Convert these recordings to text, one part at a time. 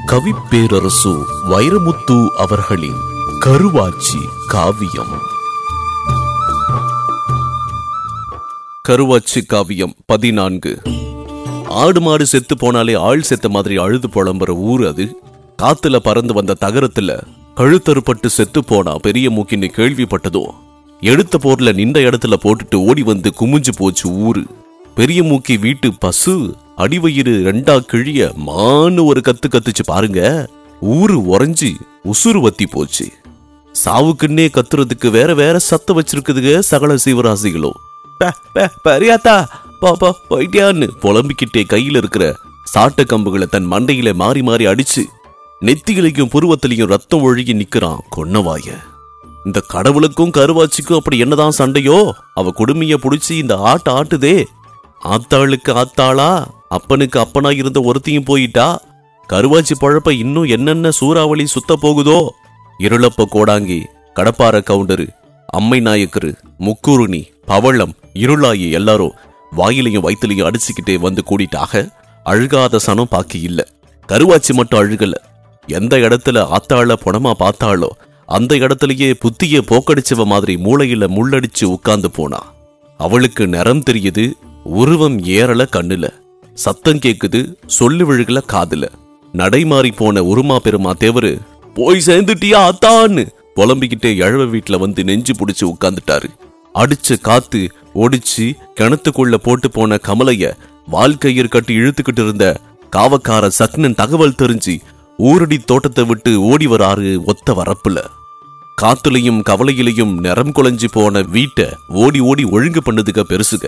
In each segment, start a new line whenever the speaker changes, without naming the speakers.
கவிப்பேரரசு வைரமுத்து அவர்களின் கருவாச்சி காவியம் கருவாச்சி காவியம் பதினான்கு ஆடு மாடு செத்து போனாலே ஆள் செத்த மாதிரி அழுது புலம்புற ஊர் அது காத்துல பறந்து வந்த தகரத்துல கழுத்தறுப்பட்டு செத்து போனா பெரிய மூக்கின்னு கேள்விப்பட்டதோ எடுத்த போர்ல நின்ற இடத்துல போட்டுட்டு ஓடி வந்து குமிஞ்சு போச்சு ஊரு பெரிய மூக்கி வீட்டு பசு அடிவயிறு ரெண்டா கிழிய மான்னு ஒரு கத்து கத்துச்சு பாருங்க ஊரு உறைஞ்சி உசுறு வத்தி போச்சு சாவுக்குன்னே கத்துறதுக்கு வேற வேற சத்தம் வச்சிருக்குதுங்க சகல சிவராசிகளும் பே, பே, பெரியாத்தா பா பா போயிட்டியான்னு புலம்பிக்கிட்டே கையில இருக்கிற சாட்ட கம்புகளை தன் மண்டையில மாறி மாறி அடிச்சு நெத்திகளையும் புருவத்திலையும் ரத்தம் ஒழுகி நிக்கிறான் கொன்னவாய இந்த கடவுளுக்கும் கருவாச்சிக்கும் அப்படி என்னதான் சண்டையோ அவ குடுமைய புடிச்சு இந்த ஆட்ட ஆட்டுதே ஆத்தாளுக்கு ஆத்தாளா அப்பனுக்கு அப்பனா இருந்த ஒருத்தையும் போயிட்டா கருவாச்சி பழப்ப இன்னும் என்னென்ன சூறாவளி சுத்த போகுதோ இருளப்ப கோடாங்கி கடப்பார கவுண்டரு அம்மை நாயக்கரு முக்குருணி பவளம் இருளாயி எல்லாரும் வாயிலையும் வயிற்றுலையும் அடிச்சுக்கிட்டே வந்து கூடிட்டாக அழுகாத சனம் பாக்கி இல்ல கருவாச்சி மட்டும் அழுகல எந்த இடத்துல ஆத்தாள புணமா பார்த்தாளோ அந்த இடத்துலயே புத்திய போக்கடிச்சவ மாதிரி மூளையில முள்ளடிச்சு உட்கார்ந்து போனா அவளுக்கு நிறம் தெரியுது உருவம் ஏறல கண்ணுல சத்தம் கேக்குது சொல்லு விழுகல காதுல நடைமாறி போன உருமா பெருமா தேவரு போய் சேர்ந்துட்டியா அத்தான்னு புலம்பிக்கிட்டே எழவ வீட்டுல வந்து நெஞ்சு புடிச்சு உட்கார்ந்துட்டாரு அடிச்ச காத்து ஒடிச்சு கிணத்துக்குள்ள போட்டு போன கமலைய வாழ்க்கையர் கட்டி இழுத்துக்கிட்டு இருந்த காவக்கார சக்னன் தகவல் தெரிஞ்சு ஊரடி தோட்டத்தை விட்டு ஓடி வராரு ஒத்த வரப்புல காத்துலையும் கவலையிலையும் நிறம் குலைஞ்சு போன வீட்டை ஓடி ஓடி ஒழுங்கு பண்ணுதுக பெருசுக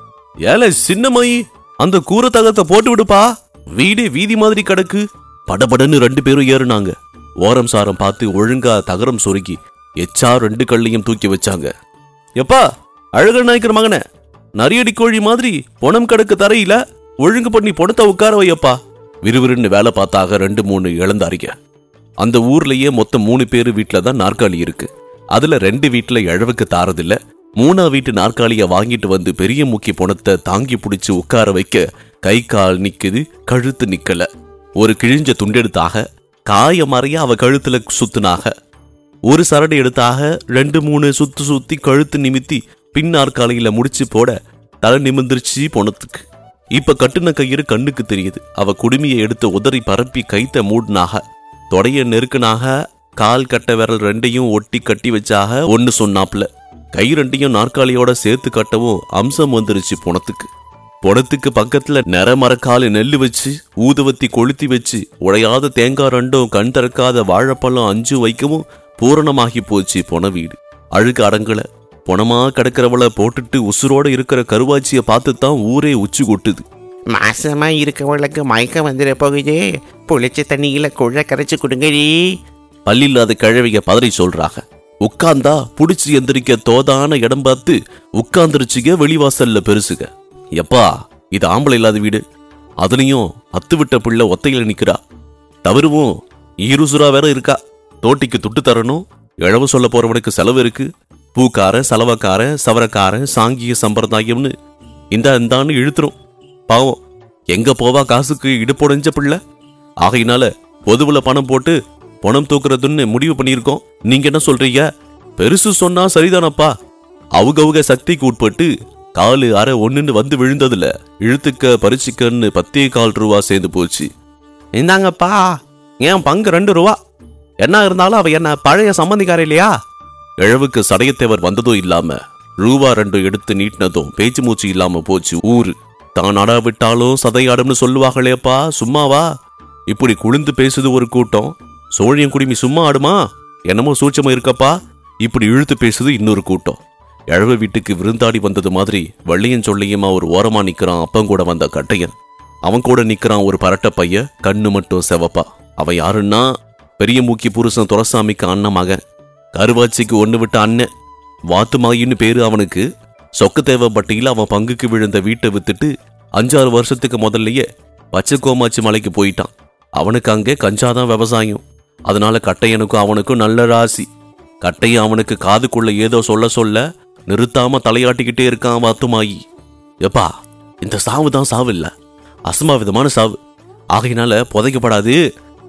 ஏல சின்னமாயி அந்த கூரை தகத்தை போட்டு விடுப்பா வீடே வீதி மாதிரி கிடக்கு படபடன்னு ரெண்டு பேரும் ஏறுனாங்க ஓரம் சாரம் பார்த்து ஒழுங்கா தகரம் சொருகி எச்சா ரெண்டு கல்லையும் தூக்கி வச்சாங்க எப்பா அழகர் நாய்க்கிற மகனே நரியடி கோழி மாதிரி பொணம் கிடக்கு தரையில ஒழுங்கு பண்ணி பொணத்தை உட்கார வையப்பா விறுவிறுன்னு வேலை பார்த்தாக ரெண்டு மூணு இழந்தாரிங்க அந்த ஊர்லயே மொத்தம் மூணு பேரு வீட்ல தான் நாற்காலி இருக்கு அதுல ரெண்டு வீட்ல இழவுக்கு தாரதில்ல மூணா வீட்டு நாற்காலிய வாங்கிட்டு வந்து பெரிய முக்கி பொணத்தை தாங்கி பிடிச்சு உட்கார வைக்க கை கால் நிக்குது கழுத்து நிக்கல ஒரு கிழிஞ்ச துண்டெடுத்தாக காய மறைய அவ கழுத்துல சுத்துனாக ஒரு சரடு எடுத்தாக ரெண்டு மூணு சுத்து சுத்தி கழுத்து நிமித்தி பின் நாற்காலியில முடிச்சு போட தலை நிமிர்ந்துருச்சு பொணத்துக்கு இப்ப கட்டுன கயிறு கண்ணுக்கு தெரியுது அவ குடுமியை எடுத்து உதறி பரப்பி கைத்த மூடினாக தொடைய நெருக்குனாக கால் கட்ட விரல் ரெண்டையும் ஒட்டி கட்டி வச்சாக ஒன்னு சொன்னாப்ல கை ரெண்டையும் நாற்காலியோட சேர்த்து கட்டவும் அம்சம் வந்துருச்சு பொணத்துக்கு பொணத்துக்கு பக்கத்துல நிறமரக்காலு நெல்லு வச்சு ஊதுவத்தி கொளுத்தி வச்சு உடையாத தேங்காய் ரெண்டும் கண் திறக்காத வாழைப்பழம் அஞ்சு வைக்கவும் பூரணமாகி போச்சு பொண வீடு அழுக்கு அடங்கல பொணமா கிடக்கிறவள போட்டுட்டு உசுரோட இருக்கிற கருவாச்சிய பார்த்து தான் ஊரே உச்சி கொட்டுது
மாசமா இருக்கவளுக்கு மயக்கம் வந்துட போகுது புளிச்ச தண்ணியில குழ கரைச்சு கொடுங்கடி
பல்லில்லாத கிழவிய பதறி சொல்றாங்க உட்கார்ந்தா புடிச்சு எந்திரிக்க தோதான இடம் பார்த்து உட்கார்ந்துருச்சுங்க வெளிவாசல்ல பெருசுக எப்பா இது ஆம்பளை இல்லாத வீடு அதுலயும் அத்து விட்ட பிள்ளை ஒத்தையில நிக்கிறா தவறுவும் ஈருசுரா வேற இருக்கா தோட்டிக்கு துட்டு தரணும் இழவு சொல்ல போறவனுக்கு செலவு இருக்கு பூக்காரன் செலவக்காரன் சவரக்காரன் சாங்கிய சம்பிரதாயம்னு இந்த இந்தான்னு இழுத்துரும் பாவம் எங்க போவா காசுக்கு இடுப்புடைஞ்ச பிள்ளை ஆகையினால பொதுவுல பணம் போட்டு பணம் தூக்குறதுன்னு முடிவு பண்ணியிருக்கோம் நீங்க என்ன சொல்றீங்க பெருசு சொன்னா சரிதானப்பா அவுகவுக சக்திக்கு உட்பட்டு காலு அரை ஒண்ணுன்னு வந்து விழுந்ததுல இழுத்துக்க பறிச்சுக்கன்னு பத்தே கால் ரூபா சேர்ந்து போச்சு இந்தாங்கப்பா ஏன் பங்கு ரெண்டு ரூபா என்ன இருந்தாலும் அவ என்ன பழைய சம்பந்திக்கார இல்லையா இழவுக்கு சடையத்தேவர் வந்ததும் இல்லாம ரூபா ரெண்டு எடுத்து நீட்டினதும் பேச்சு மூச்சு இல்லாம போச்சு ஊரு தான் அடாவிட்டாலும் சதையாடும்னு சொல்லுவாங்களேப்பா சும்மாவா இப்படி குளிந்து பேசுது ஒரு கூட்டம் சோழியம் குடிமி சும்மா ஆடுமா என்னமோ சூட்சமா இருக்கப்பா இப்படி இழுத்து பேசுது இன்னொரு கூட்டம் எழவ வீட்டுக்கு விருந்தாடி வந்தது மாதிரி வள்ளியன் சொல்லியமா ஒரு ஓரமா நிக்கிறான் அப்பன் கூட வந்த கட்டையன் அவன் கூட நிக்கிறான் ஒரு பரட்ட பைய கண்ணு மட்டும் செவப்பா அவன் யாருன்னா பெரிய மூக்கி புருஷன் துரசாமிக்கு அண்ணன் மகன் கருவாச்சிக்கு ஒண்ணு விட்ட அண்ணன் வாத்துமாயின்னு பேரு அவனுக்கு சொக்கத்தேவப்பட்டியில அவன் பங்குக்கு விழுந்த வீட்டை வித்துட்டு அஞ்சாறு வருஷத்துக்கு முதல்லயே பச்சை கோமாச்சி மலைக்கு போயிட்டான் அவனுக்கு அங்கே கஞ்சாதான் விவசாயம் அதனால கட்டையனுக்கும் அவனுக்கும் நல்ல ராசி கட்டையன் அவனுக்கு காதுக்குள்ள ஏதோ சொல்ல சொல்ல நிறுத்தாம தலையாட்டிக்கிட்டே இருக்கான் வாத்துமாயி எப்பா இந்த சாவு தான் சாவு இல்ல அசம்பாவிதமான சாவு ஆகையினால புதைக்கப்படாது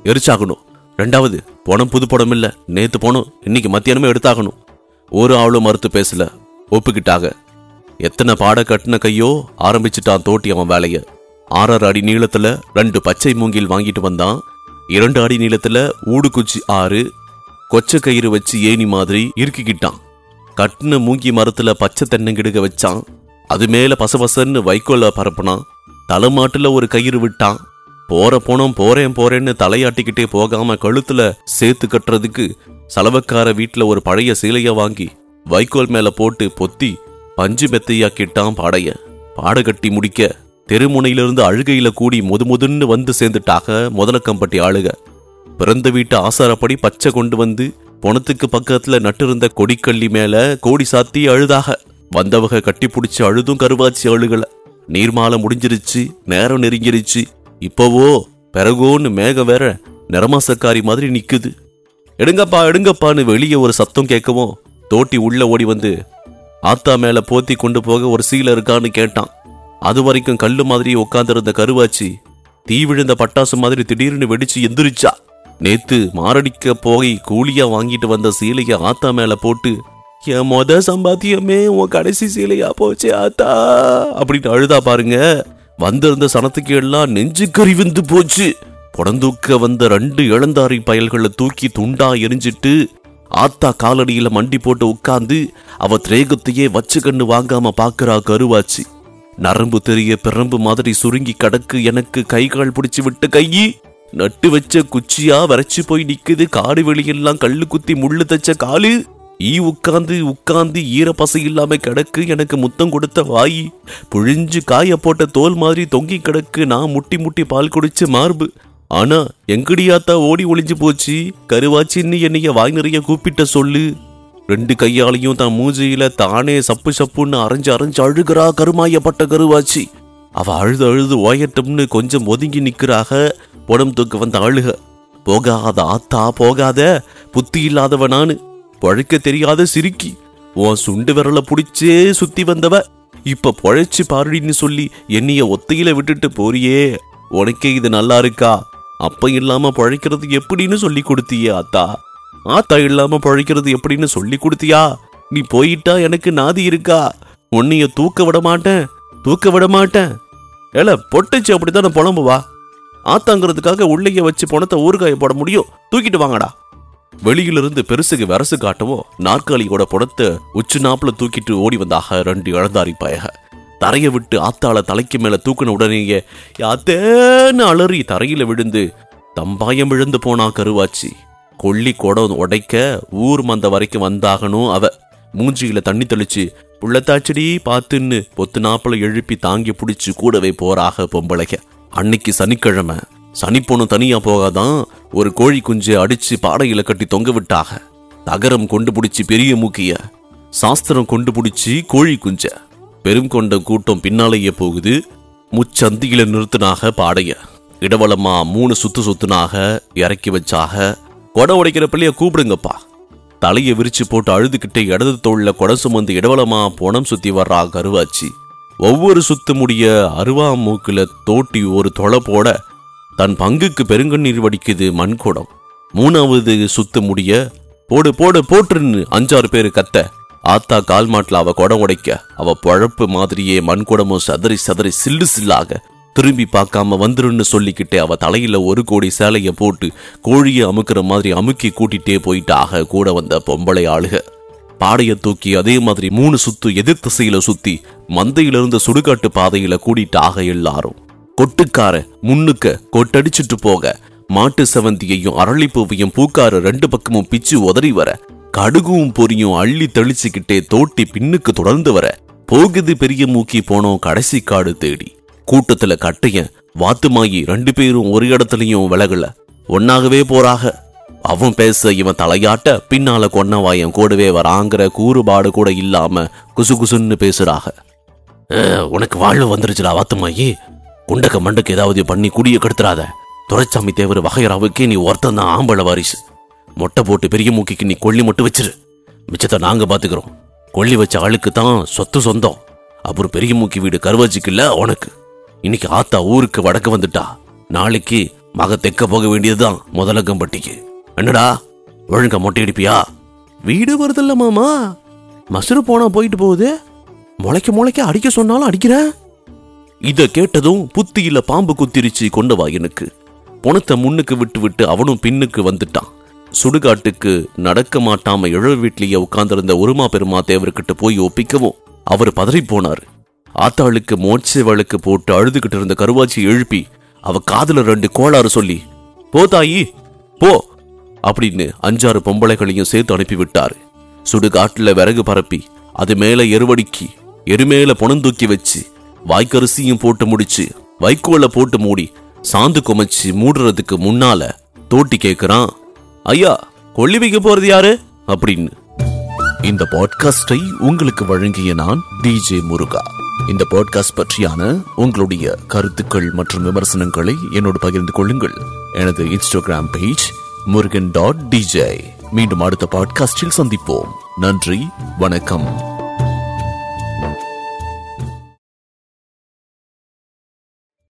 எரிச்சாகணும் ரெண்டாவது பணம் புது படம் இல்ல நேத்து போனோம் இன்னைக்கு மத்தியானமே எடுத்தாகணும் ஒரு ஆளும் மறுத்து பேசல ஒப்புக்கிட்டாக எத்தனை பாட கட்டின கையோ ஆரம்பிச்சுட்டான் தோட்டி அவன் வேலைய ஆறரை அடி நீளத்துல ரெண்டு பச்சை மூங்கில் வாங்கிட்டு வந்தான் இரண்டு அடி நீளத்துல ஊடுகுச்சி ஆறு கொச்சை கயிறு வச்சு ஏணி மாதிரி இறுக்கிக்கிட்டான் கட்டின மூங்கி மரத்துல பச்சை தென்னங்கிடுக வச்சான் அது மேல பசபசன்னு வைக்கோல பரப்புனான் தலைமாட்டுல ஒரு கயிறு விட்டான் போற போனோம் போறேன் போறேன்னு தலையாட்டிக்கிட்டே போகாம கழுத்துல சேர்த்து கட்டுறதுக்கு சலவக்கார வீட்டுல ஒரு பழைய சீலைய வாங்கி வைக்கோல் மேல போட்டு பொத்தி பஞ்சு மெத்தையாக்கிட்டான் பாடைய பாட கட்டி முடிக்க தெருமுனையிலிருந்து அழுகையில கூடி முது முதுன்னு வந்து சேர்ந்துட்டாக முதலக்கம்பட்டி ஆளுக பிறந்த வீட்டு ஆசாரப்படி பச்சை கொண்டு வந்து பொணத்துக்கு பக்கத்துல நட்டிருந்த கொடிக்கள்ளி மேல கோடி சாத்தி அழுதாக வந்தவக கட்டி பிடிச்சி அழுதும் கருவாச்சி அழுகல நீர்மாலை முடிஞ்சிருச்சு நேரம் நெருங்கிருச்சு இப்போவோ பிறகோன்னு மேகம் வேற நிறமாசக்காரி மாதிரி நிக்குது எடுங்கப்பா எடுங்கப்பான்னு வெளியே ஒரு சத்தம் கேட்கவும் தோட்டி உள்ள ஓடி வந்து ஆத்தா மேல போத்தி கொண்டு போக ஒரு சீலை இருக்கான்னு கேட்டான் அது வரைக்கும் கல்லு மாதிரி உட்கார்ந்திருந்த கருவாச்சி தீ விழுந்த பட்டாசு மாதிரி திடீர்னு வெடிச்சு எந்திரிச்சா நேத்து மாரடிக்க போய் கூலியா வாங்கிட்டு வந்த சீலைய ஆத்தா மேல போட்டு என் மொத சம்பாத்தியமே உன் கடைசி சீலையா போச்சு ஆத்தா அப்படின்னு அழுதா பாருங்க வந்திருந்த சனத்துக்கு எல்லாம் நெஞ்சு கறிவிந்து போச்சு புடந்தூக்க வந்த ரெண்டு இளந்தாரி பயல்களை தூக்கி துண்டா எரிஞ்சிட்டு ஆத்தா காலடியில மண்டி போட்டு உட்கார்ந்து அவ திரேகத்தையே வச்சு கண்ணு வாங்காம பாக்குறா கருவாச்சி நரம்பு தெரிய பிறம்பு மாதிரி சுருங்கி கடக்கு எனக்கு கை கால் பிடிச்சு விட்ட கையி நட்டு வச்ச குச்சியா வரைச்சு போய் நிக்குது காடு வெளியெல்லாம் கல்லு குத்தி முள்ளு தச்ச காலு ஈ உட்காந்து உட்காந்து ஈரப்பசை இல்லாம கிடக்கு எனக்கு முத்தம் கொடுத்த வாய் புழிஞ்சு காய போட்ட தோல் மாதிரி தொங்கி கிடக்கு நான் முட்டி முட்டி பால் குடிச்ச மார்பு ஆனா எங்கடியாத்தா ஓடி ஒளிஞ்சு போச்சு கருவாச்சின்னு என்னைய வாய் நிறைய கூப்பிட்ட சொல்லு ரெண்டு கையாலையும் தான் மூஞ்சியில தானே சப்பு சப்புன்னு அரைஞ்சு அரைஞ்சு அழுகிறா கருமாயப்பட்ட கருவாச்சி அவ அழுது அழுது ஓயட்டம்னு கொஞ்சம் ஒதுங்கி நிக்கிறாக உடம்பு தூக்க வந்த அழுக போகாத ஆத்தா போகாத புத்தி இல்லாதவ நானு பழைக்க தெரியாத சிரிக்கி உன் சுண்டு விரல புடிச்சே சுத்தி வந்தவ இப்ப பொழைச்சு பாருடின்னு சொல்லி என்னைய ஒத்தையில விட்டுட்டு போறியே உனக்கே இது நல்லா இருக்கா அப்ப இல்லாம பழைக்கிறது எப்படின்னு சொல்லி கொடுத்தியே ஆத்தா ஆத்தா இல்லாம பழைக்கிறது எப்படின்னு சொல்லி கொடுத்தியா நீ போயிட்டா எனக்கு நாதி இருக்கா உன்னைய தூக்க விட மாட்டேன் தூக்க விட மாட்டேன் ஏல பொட்டுச்சு அப்படித்தானே புலம்புவா ஆத்தாங்கிறதுக்காக உள்ளேயே வச்சு பணத்தை ஊறுகாய போட முடியும் தூக்கிட்டு வாங்கடா வெளியிலிருந்து பெருசுக்கு வரசு காட்டவும் நாற்காலியோட புடத்தை உச்சு நாப்புல தூக்கிட்டு ஓடி வந்தாக ரெண்டு இழந்தாரி பயக தரைய விட்டு ஆத்தாள தலைக்கு மேல தூக்கின உடனேயே யாத்தேன்னு அலறி தரையில விழுந்து தம்பாயம் விழுந்து போனா கருவாச்சி கொள்ளி குடம் உடைக்க ஊர் மந்த வரைக்கும் வந்தாகணும் அவ மூஞ்சியில தண்ணி தெளிச்சு புள்ளத்தாச்சடி பார்த்துன்னு பொத்து நாப்பல எழுப்பி தாங்கி பிடிச்சு கூடவே போறாக பொம்பளைக அன்னைக்கு சனிக்கிழமை சனிப்பொண்ணு தனியா போகாதான் ஒரு கோழி குஞ்சை அடிச்சு பாடையில கட்டி தொங்க விட்டாக தகரம் கொண்டு பிடிச்சி பெரிய மூக்கிய சாஸ்திரம் கொண்டு பிடிச்சி கோழி குஞ்ச பெரும் கொண்ட கூட்டம் பின்னாலேயே போகுது முச்சந்தியில நிறுத்தினாக பாடைய இடவளமா மூணு சுத்து சுத்துனாக இறக்கி வச்சாக கொடை உடைக்கிற பிள்ளைய கூப்பிடுங்கப்பா தலையை விரிச்சு போட்டு அழுதுகிட்டே இடது தோல்ல கொடை சுமந்து இடவளமா பொணம் சுத்தி வர்றா கருவாச்சி ஒவ்வொரு சுத்து முடிய அருவா மூக்குல தோட்டி ஒரு தொலை போட தன் பங்குக்கு பெருங்கண்ணீர் வடிக்குது மண்குடம் மூணாவது சுத்து முடிய போடு போடு போட்டுருன்னு அஞ்சாறு பேரு கத்த ஆத்தா கால் மாட்டுல அவ குடம் உடைக்க அவ பழப்பு மாதிரியே மண்குடமும் சதறி சதறி சில்லு சில்லாக திரும்பி பார்க்காம வந்துருன்னு சொல்லிக்கிட்டே அவ தலையில ஒரு கோடி சேலைய போட்டு கோழியை அமுக்குற மாதிரி அமுக்கி கூட்டிட்டே போயிட்டாக கூட வந்த பொம்பளை ஆளுக பாடைய தூக்கி அதே மாதிரி மூணு சுத்து எதிர் திசையில சுத்தி மந்தையிலிருந்து சுடுகாட்டு பாதையில கூட்டிட்டாக எல்லாரும் கொட்டுக்கார முன்னுக்க கொட்டடிச்சிட்டு போக மாட்டு செவந்தியையும் அரளிப்பூவையும் பூக்கார ரெண்டு பக்கமும் பிச்சு உதறி வர கடுகும் பொரியும் அள்ளி தெளிச்சுக்கிட்டே தோட்டி பின்னுக்கு தொடர்ந்து வர போகுது பெரிய மூக்கி போனோம் கடைசி காடு தேடி கூட்டத்துல கட்டையன் வாத்துமாயி ரெண்டு பேரும் ஒரு இடத்துலயும் விலகல ஒன்னாகவே போறாக அவன் பேச இவன் தலையாட்ட பின்னால கொன்னவாயன் கூடவே வராங்கிற கூறுபாடு கூட இல்லாம குசு குசுன்னு பேசுறாக "அஹ், உனக்கு வாழ்வு வந்துருச்சுடா வாத்துமாயி குண்டக்க மண்டக்கு ஏதாவது பண்ணி குடிய கெடுத்துறாத துரைச்சாமி தேவர் வகையறாவுக்கே நீ ஒருத்தன் தான் ஆம்பளை வாரிசு மொட்டை போட்டு பெரிய மூக்கிக்கு நீ கொல்லி மட்டும் வச்சிரு மிச்சத்தை நாங்க பாத்துக்கிறோம் கொல்லி வச்ச ஆளுக்கு தான் சொத்து சொந்தம் அப்புறம் பெரிய மூக்கி வீடு கருவாச்சிக்கு இல்ல உனக்கு இன்னைக்கு ஆத்தா ஊருக்கு வடக்கு வந்துட்டா நாளைக்கு மக தெக்க போக வேண்டியதுதான் முதலகம்பட்டிக்கு என்னடா ஒழுங்கா மொட்டை அடிப்பியா வீடு வருதில்ல மாமா மசுறு போனா போயிட்டு போகுது முளைக்க முளைக்க அடிக்க சொன்னாலும் அடிக்கிறேன் இத கேட்டதும் புத்தியில பாம்பு குத்திருச்சு கொண்டவா எனக்கு பொணத்தை முன்னுக்கு விட்டு விட்டு அவனும் பின்னுக்கு வந்துட்டான் சுடுகாட்டுக்கு நடக்க மாட்டாம இழ வீட்லயே உட்கார்ந்திருந்த உருமா பெருமா தேவர்கிட்ட போய் ஒப்பிக்கவும் அவர் பதறி போனாரு ஆத்தாளுக்கு மோட்ச வழக்கு போட்டு அழுதுகிட்டு இருந்த கருவாச்சி எழுப்பி அவ காதுல ரெண்டு கோளாறு சொல்லி போ தாயி போ அப்படின்னு அஞ்சாறு பொம்பளைகளையும் சேர்த்து அனுப்பி விட்டாரு சுடுகாட்டுல விறகு பரப்பி அது மேல எருவடிக்கி எருமேல பொணந்தூக்கி வச்சு வாய்க்கரிசியும் போட்டு முடிச்சு வைக்கோல போட்டு மூடி சாந்து குமைச்சு மூடுறதுக்கு முன்னால தோட்டி கேக்குறான் ஐயா கொள்ளி வைக்க போறது யாரு அப்படின்னு இந்த பாட்காஸ்டை உங்களுக்கு வழங்கிய நான் டிஜே முருகா இந்த பாட்காஸ்ட் பற்றியான உங்களுடைய கருத்துக்கள் மற்றும் விமர்சனங்களை என்னோடு பகிர்ந்து கொள்ளுங்கள் எனது Instagram page Murugan dot DJ மீண்டும் அடுத்த பாட்காஸ்டில் சந்திப்போம் நன்றி வணக்கம்